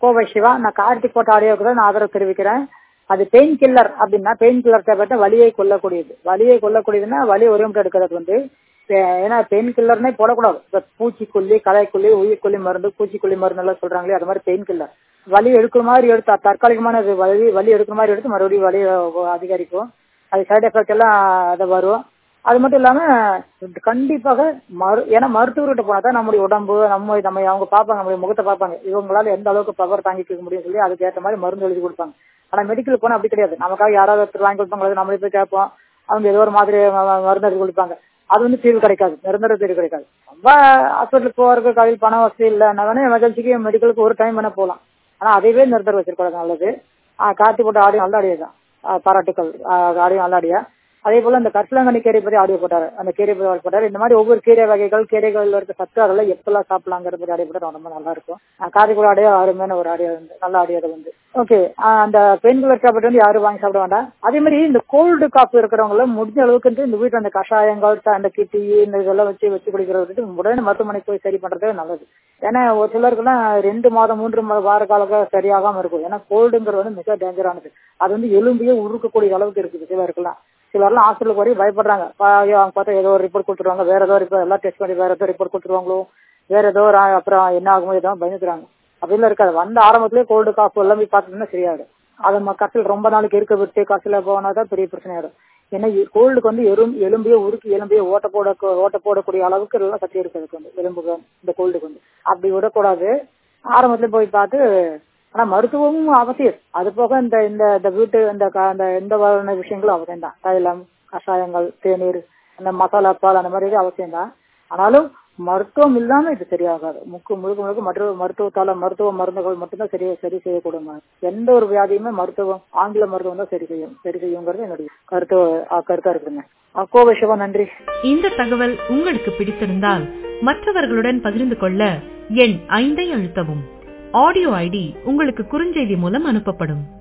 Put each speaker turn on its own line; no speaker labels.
கோவை சிவா நான் கார்த்திக் போட்ட ஆடியோக்கு தான் நான் ஆதரவு தெரிவிக்கிறேன் அது பெயின் கில்லர் அப்படின்னா பெயின் கில்லர் டேப்லெட் வலியை கொல்லக்கூடியது வலியை கொல்லக்கூடியதுன்னா வலி ஒரே மட்டும் எடுக்கிறது வந்து பே- ஏன்னா பெயின் கில்லர்னே போடக்கூடாது இப்ப பூச்சிக்கொல்லி களைக்கொல்லி உயிர்கொல்லி மருந்து பூச்சிக்கொல்லி மருந்து எல்லாம் சொல்றாங்களே அது மாதிரி பெயின் கில்லர் வலி எடுக்கிற மாதிரி எடுத்தா தற்காலிகமான இது வலி வலி எடுக்கிற மாதிரி எடுத்து மறுபடியும் வலி அஹ், அதிகரிக்கும் அது சைடு எஃபெக்ட் எல்லாம் அது வரும் அது மட்டும் இல்லாம கண்டிப்பாக மரு ஏன்னா மருத்துவர்கிட்ட போனா தான் நம்முடைய உடம்பு நம்ம நம்ம அவங்க பார்ப்பாங்க நம்முடைய முகத்தை பார்ப்பாங்க இவங்களால எந்த அளவுக்கு பவர் தாங்கிக்க முடியும் சொல்லி அதுக்கு ஏற்ற மாதிரி மருந்து எழுதி கொடுப்பாங்க ஆனா மெடிக்கல் போனா அப்படி கிடையாது நமக்காக யாராவது ஒருத்தர் வாங்கி கொடுப்பாங்க நம்மளே போய் கேட்போம் அவங்க ஏதோ ஒரு மாதிரி ம- ம- மருந்து எழுதி கொடுப்பாங்க அது வந்து தீர்வு கிடைக்காது நிரந்தர தீர்வு கிடைக்காது ரொம்ப ஹாஸ்பிட்டலுக்கு போறதுக்கு கையில் பணம் வசதி இல்லை நான் வேணா எமர்ஜென்சிக்கு மெடிக்கலுக்கு ஒரு டைம் வேணா போகலாம் ஆனா அதையவே நிரந்தரம் வச்சிருக்கிறது நல்லது ஆஹ் கார்த்தி போட்ட ஆடியோ நல்ல ஆடியோ தான் ஆஹ் பாராட்டுக்கள் ஆஹ் ஆடியோ நல்ல ஆடியோ அதே போல இந்த கரிசலாங்கண்ணி கீரை பத்தி ஆடியோ போட்டாரு அந்த கீரை பத்தி ஆடியோ போட்டாரு இந்த மாதிரி ஒவ்வொரு கீரை வகைகள் கீரைகள்ல இருக்க சத்து அதெல்லாம் எப்பெல்லாம் சாப்பிடலாங்கிற பத்தி ஆடியோ போட்டா ரொம்ப நல்லா இருக்கும் ஆஹ் காரைக்குடி ஆடியோ அருமையான ஒரு ஆடியோ வந்து நல்ல ஆடியோ அது வந்து ஓகே அந்த பெயின் கில்லர் டேப்லெட் வந்து யாரும் வாங்கி சாப்பிட வேண்டாம் அதே மாதிரி இந்த கோல்டு காஃப் இருக்கிறவங்க முடிஞ்ச அளவுக்கு வந்து இந்த வீட்டுல அந்த கஷாயங்கள் த- அந்த கிட்டி இந்த இதெல்லாம் வச்சு வச்சு குடிக்கிறது விட்டுட்டு உடனே மருத்துவமனைக்கு போய் சரி பண்றது நல்லது ஏன்னா ஒரு சிலருக்குலாம் ரெண்டு மாதம் மூன்று மா- வார காலம் சரியாகாம இருக்கும் ஏன்னா கோல்டுங்கிறது வந்து மிக டேஞ்சரானது அது வந்து எலும்பையே உருக்கக்கூடிய அளவுக்கு இருக்குது சிலருக்குலாம் சிலர்லாம் ஹாஸ்பிட்டலுக்கு வரையும் பயப்படுறாங்க பா- ஐயோ, அவங்க பார்த்தா ஏதோ ஒரு ரிப்போர்ட் கொடுத்துருவாங்க வேற ஏதோ ரிப்போர்ட் எல்லாம் டெஸ்ட் பண்ணி வேற ஏதோ ரிப்போர்ட் கொடுத்துருவாங்களோ வேற ஏதோ ஒரு ஆ- அப்புறம் என்ன ஆகுமோ ஏதோ பயந்துக்கிறாங்க அப்படிலாம் இருக்காது வந்த ஆரம்பத்திலேயே கோல்டு காப்பு எல்லாமே பார்த்துட்டோம்னா சரியாயிடும் அதை நம்ம கட்டில் ரொம்ப நாளைக்கு இருக்க விட்டு கட்டில போனாதான் பெரிய பிரச்சனை ஆயிடும் ஏன்னா கோல்டுக்கு வந்து எறும் எலும்பையே உருக்கி எலும்பையே ஓட்ட போட ஓட்ட போடக்கூடிய அளவுக்கு எல்லாம் சக்தி இருக்கு அதுக்கு வந்து எலும்புக்கு இந்த கோல்டுக்கு வந்து அப்படி விடக்கூடாது ஆரம்பத்துல போய் பார்த்து ஆனா மருத்துவமும் அவசியம் அது போக இந்த இந்த இந்த வீட்டு இந்த க- இந்த எந்த வகையான விஷயங்களும் அவசியம் தான் தைலம் கஷாயங்கள் தேநீர் அந்த மசாலா பால் அந்த மாதிரி இது அவசியம் தான் ஆனாலும் மருத்துவம் இல்லாம இது சரியாகாது முக்கு முழுக்க முழுக்க மருத்துவ மருத்துவத்தால மருத்துவ மருந்துகள் மட்டும்தான் சரி சரி செய்யக்கூடும் எந்த ஒரு வியாதியுமே மருத்துவம் ஆங்கில மருத்துவம் தான் சரி செய்யும் சரி செய்யுங்கிறது என்னுடைய கருத்து ஆ, கருத்தா இருக்குங்க ஆ, கோவை சிவா நன்றி
இந்த தகவல் உங்களுக்கு பிடித்திருந்தால் மற்றவர்களுடன் பகிர்ந்து கொள்ள எண் ஐந்தை அழுத்தவும் ஆடியோ ஐடி உங்களுக்கு குறுஞ்செய்தி மூலம் அனுப்பப்படும்